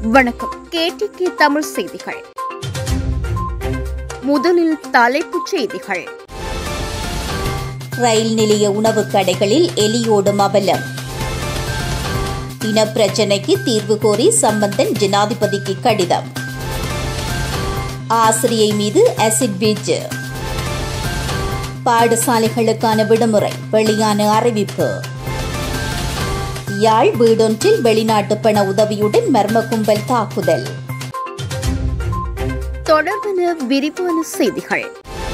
வணக்கம் கேடிகே தமிழ் செய்திகள் முதலில் தலைப்புச் செய்திகள் ரயில் நிலைய உணவுக் கடைகளில் எலியோடும் அவலம் இனப்பிரச்சினைக்கு தீர்வு கோரி சம்பந்தன் ஜனாதிபதிக்கு கடிதம் ஆசிரியை மீது அசிட் வீச்சு பாடசாலைகளுக்கான விடுமுறை வெளியான அறிவிப்பு யாழ் வீடொன்றில் வெளிநாட்டு பண உதவியுடன் மர்ம கும்பல் தாக்குதல் தொடர்பான விரிவான செய்திகள்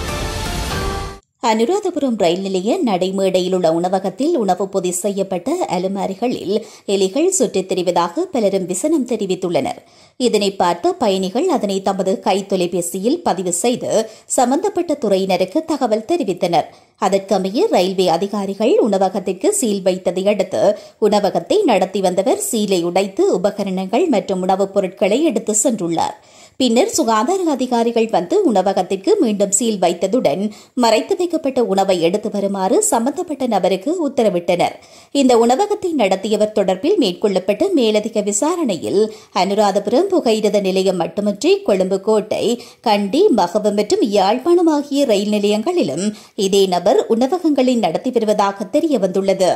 அனுராதபுரம் ரயில் நிலைய நடைமேடையில் உள்ள உணவகத்தில் உணவு பொதி செய்யப்பட்ட அலுமாரிகளில் எலிகள் சுற்றித் திரிவதாக பலரும் விசனம் தெரிவித்துள்ளனர் இதனை பார்த்த பயணிகள் அதனை தமது கை தொலைபேசியில் பதிவு செய்து சம்பந்தப்பட்ட துறையினருக்கு தகவல் தெரிவித்தனர் அதற்கமைய ரயில்வே அதிகாரிகள் உணவகத்திற்கு சீல் வைத்ததை அடுத்து உணவகத்தை நடத்தி வந்தவர் சீலை உடைத்து உபகரணங்கள் மற்றும் உணவுப் பொருட்களை எடுத்து சென்றுள்ளார் பின்னர் சுகாதார அதிகாரிகள் வந்து உணவகத்திற்கு மீண்டும் சீல் வைத்ததுடன் மறைத்து வைக்கப்பட்ட உணவை எடுத்து வருமாறு சம்பந்தப்பட்ட நபருக்கு உத்தரவிட்டனர் இந்த உணவகத்தை நடத்தியவர் தொடர்பில் மேற்கொள்ளப்பட்ட மேலதிக விசாரணையில் அனுராதபுரம் புகையிரத நிலையம் மட்டுமின்றி கொழும்பு கோட்டை கண்டி மகவம் மற்றும் யாழ்ப்பாணம் ஆகிய ரயில் நிலையங்களிலும் இதே நபர் உணவகங்களை நடத்தி வருவதாக தெரியவந்துள்ளது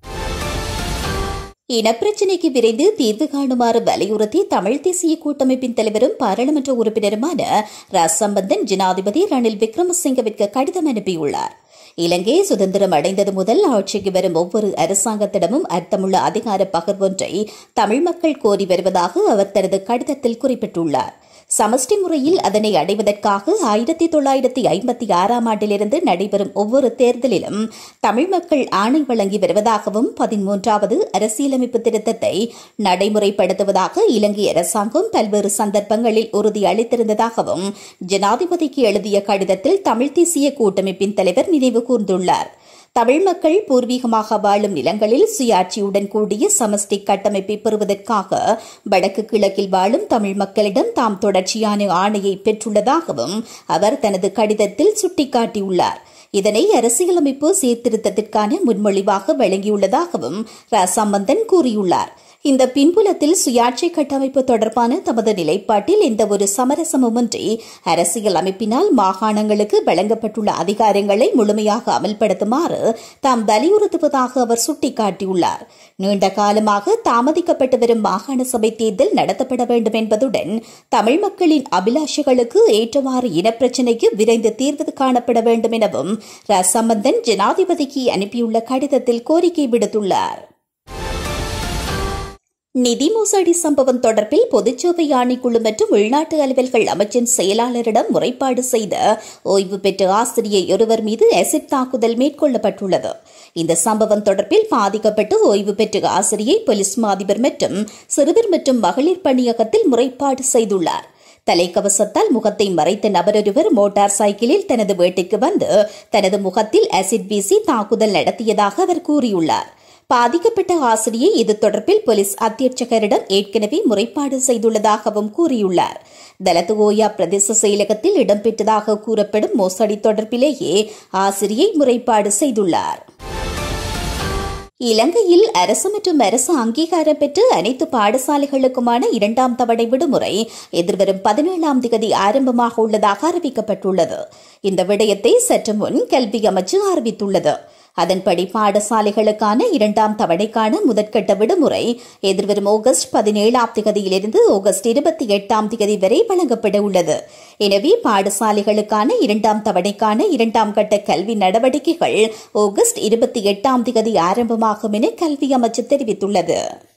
இனப்பிரச்சினைக்கு விரைந்து தீர்வு காணுமாறு வலியுறுத்தி தமிழ் தேசிய கூட்டமைப்பின் தலைவரும் பாராளுமன்ற உறுப்பினருமான ராசம்பந்தன் ஜனாதிபதி ரணில் விக்ரமசிங்கவிற்கு கடிதம் அனுப்பியுள்ளார் இலங்கை சுதந்திரம் அடைந்தது முதல் ஆட்சிக்கு வரும் ஒவ்வொரு அரசாங்கத்திடமும் அர்த்தமுள்ள அதிகார பகிர்வொன்றை தமிழ் மக்கள் கோரி வருவதாக அவர் தனது கடிதத்தில் குறிப்பிட்டுள்ளார் சமஷ்டி முறையில் அதனை அடைவதற்காக ஆயிரத்தி தொள்ளாயிரத்தி ஐம்பத்தி ஆறாம் ஆண்டிலிருந்து நடைபெறும் ஒவ்வொரு தேர்தலிலும் தமிழ் மக்கள் ஆணை வழங்கி வருவதாகவும் பதிமூன்றாவது அரசியலமைப்பு திருத்தத்தை நடைமுறைப்படுத்துவதாக இலங்கை அரசாங்கம் பல்வேறு சந்தர்ப்பங்களில் உறுதி அளித்திருந்ததாகவும் ஜனாதிபதிக்கு எழுதிய கடிதத்தில் தமிழ் தேசிய கூட்டமைப்பின் தலைவர் நினைவு கூர்ந்துள்ளார் தமிழ் மக்கள் பூர்வீகமாக வாழும் நிலங்களில் சுயாட்சியுடன் கூடிய சமஷ்டி கட்டமைப்பை பெறுவதற்காக வடக்கு கிழக்கில் வாழும் தமிழ் மக்களிடம் தாம் தொடர்ச்சியான ஆணையை பெற்றுள்ளதாகவும் அவர் தனது கடிதத்தில் சுட்டிக்காட்டியுள்ளார் இதனை அரசியலமைப்பு சீர்திருத்தத்திற்கான முன்மொழிவாக வழங்கியுள்ளதாகவும் ராசாமந்தன் கூறியுள்ளார் இந்த பின்புலத்தில் சுயாட்சி கட்டமைப்பு தொடர்பான தமது நிலைப்பாட்டில் எந்த ஒரு சமரசமுமின்றி அரசியல் அமைப்பினால் மாகாணங்களுக்கு வழங்கப்பட்டுள்ள அதிகாரங்களை முழுமையாக அமல்படுத்துமாறு தாம் வலியுறுத்துவதாக அவர் சுட்டிக்காட்டியுள்ளார் நீண்ட காலமாக தாமதிக்கப்பட்டு வரும் மாகாண சபை தேர்தல் நடத்தப்பட வேண்டும் என்பதுடன் தமிழ் மக்களின் அபிலாஷைகளுக்கு ஏற்றவாறு இனப்பிரச்சினைக்கு விரைந்து தீர்வு காணப்பட வேண்டும் எனவும் ரசம்பந்தன் ஜனாதிபதிக்கு அனுப்பியுள்ள கடிதத்தில் கோரிக்கை விடுத்துள்ளார் நிதி மோசடி சம்பவம் தொடர்பில் பொதுச்சேவை ஆணைக்குழு மற்றும் உள்நாட்டு அலுவல்கள் அமைச்சின் செயலாளரிடம் முறைப்பாடு செய்த ஓய்வு பெற்ற ஆசிரியை ஒருவர் மீது அசிட் தாக்குதல் மேற்கொள்ளப்பட்டுள்ளது இந்த சம்பவம் தொடர்பில் பாதிக்கப்பட்டு ஓய்வு பெற்ற ஆசிரியை போலீஸ் மாதிபர் மற்றும் சிறுவர் மற்றும் மகளிர் பணியகத்தில் முறைப்பாடு செய்துள்ளார் தலைக்கவசத்தால் முகத்தை மறைத்த நபரொருவர் மோட்டார் சைக்கிளில் தனது வீட்டிற்கு வந்து தனது முகத்தில் அசிட் வீசி தாக்குதல் நடத்தியதாக அவர் கூறியுள்ளார் பாதிக்கப்பட்ட ஆசிரியை இது தொடர்பில் போலீஸ் அத்தியட்சகரிடம் ஏற்கனவே முறைப்பாடு செய்துள்ளதாகவும் கூறியுள்ளார் தலத்துவோயா பிரதேச செயலகத்தில் இடம்பெற்றதாக கூறப்படும் மோசடி தொடர்பிலேயே ஆசிரியை முறைப்பாடு செய்துள்ளார் இலங்கையில் அரசு மற்றும் அரசு அங்கீகாரம் பெற்று அனைத்து பாடசாலைகளுக்குமான இரண்டாம் தவணை விடுமுறை எதிர்வரும் பதினேழாம் தேதி ஆரம்பமாக உள்ளதாக அறிவிக்கப்பட்டுள்ளது இந்த விடயத்தை சற்று முன் கல்வி அமைச்சு அறிவித்துள்ளது அதன்படி பாடசாலைகளுக்கான இரண்டாம் தவணைக்கான முதற்கட்ட விடுமுறை எதிர்வரும் ஆகஸ்ட் பதினேழாம் தேதியிலிருந்து ஆகஸ்ட் இருபத்தி எட்டாம் தேதி வரை வழங்கப்பட உள்ளது எனவே பாடசாலைகளுக்கான இரண்டாம் தவணைக்கான இரண்டாம் கட்ட கல்வி நடவடிக்கைகள் ஆகஸ்ட் இருபத்தி எட்டாம் தேதி ஆரம்பமாகும் என கல்வி அமைச்சு தெரிவித்துள்ளது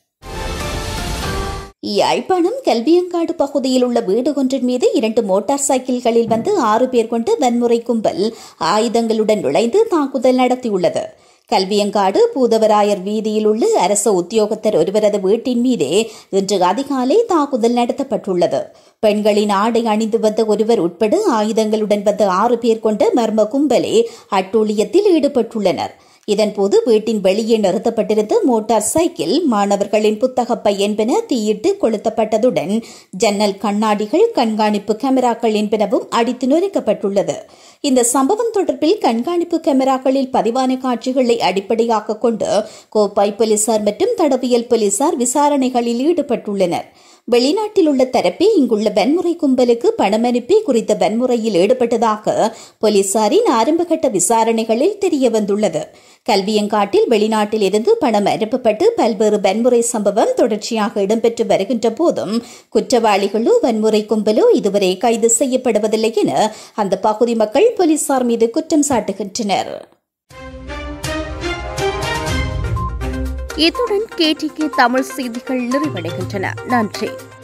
யாழ்ப்பாணம் கல்வியங்காடு பகுதியில் உள்ள வீடு ஒன்றின் மீது இரண்டு மோட்டார் சைக்கிள்களில் வந்து ஆறு பேர் கொண்டு வன்முறை கும்பல் ஆயுதங்களுடன் நுழைந்து தாக்குதல் நடத்தியுள்ளது கல்வியங்காடு பூதவராயர் வீதியில் உள்ள அரசு உத்தியோகத்தர் ஒருவரது வீட்டின் மீதே இன்று அதிகாலை தாக்குதல் நடத்தப்பட்டுள்ளது பெண்களின் ஆடை அணிந்து வந்த ஒருவர் உட்பட ஆயுதங்களுடன் வந்த ஆறு பேர் கொண்ட மர்ம கும்பலே அட்டூழியத்தில் ஈடுபட்டுள்ளனர் இதன்போது வீட்டின் வெளியே நிறுத்தப்பட்டிருந்த மோட்டார் சைக்கிள் மாணவர்களின் புத்தகப்பை என்பன தீயிட்டு கொளுத்தப்பட்டதுடன் ஜன்னல் கண்ணாடிகள் கண்காணிப்பு கேமராக்கள் என்பனவும் அடித்து நொறுக்கப்பட்டுள்ளது இந்த சம்பவம் தொடர்பில் கண்காணிப்பு கேமராக்களில் பதிவான காட்சிகளை அடிப்படையாக கொண்டு கோப்பாய் போலீசார் மற்றும் தடவியல் போலீசார் விசாரணைகளில் ஈடுபட்டுள்ளனர் வெளிநாட்டில் உள்ள தரப்பே இங்குள்ள வன்முறை கும்பலுக்கு பணம் அனுப்பி குறித்த வன்முறையில் ஈடுபட்டதாக போலீசாரின் ஆரம்பகட்ட விசாரணைகளில் தெரிய வந்துள்ளது கல்வியங்காட்டில் வெளிநாட்டில் இருந்து பணம் அனுப்பப்பட்டு பல்வேறு வன்முறை சம்பவம் தொடர்ச்சியாக இடம்பெற்று வருகின்ற போதும் குற்றவாளிகளோ வன்முறை கும்பலோ இதுவரை கைது செய்யப்படுவதில்லை என அந்த பகுதி மக்கள் போலீசார் மீது குற்றம் சாட்டுகின்றனர் இத்துடன் கேடிகே தமிழ் செய்திகள் நிறைவடைகின்றன நன்றி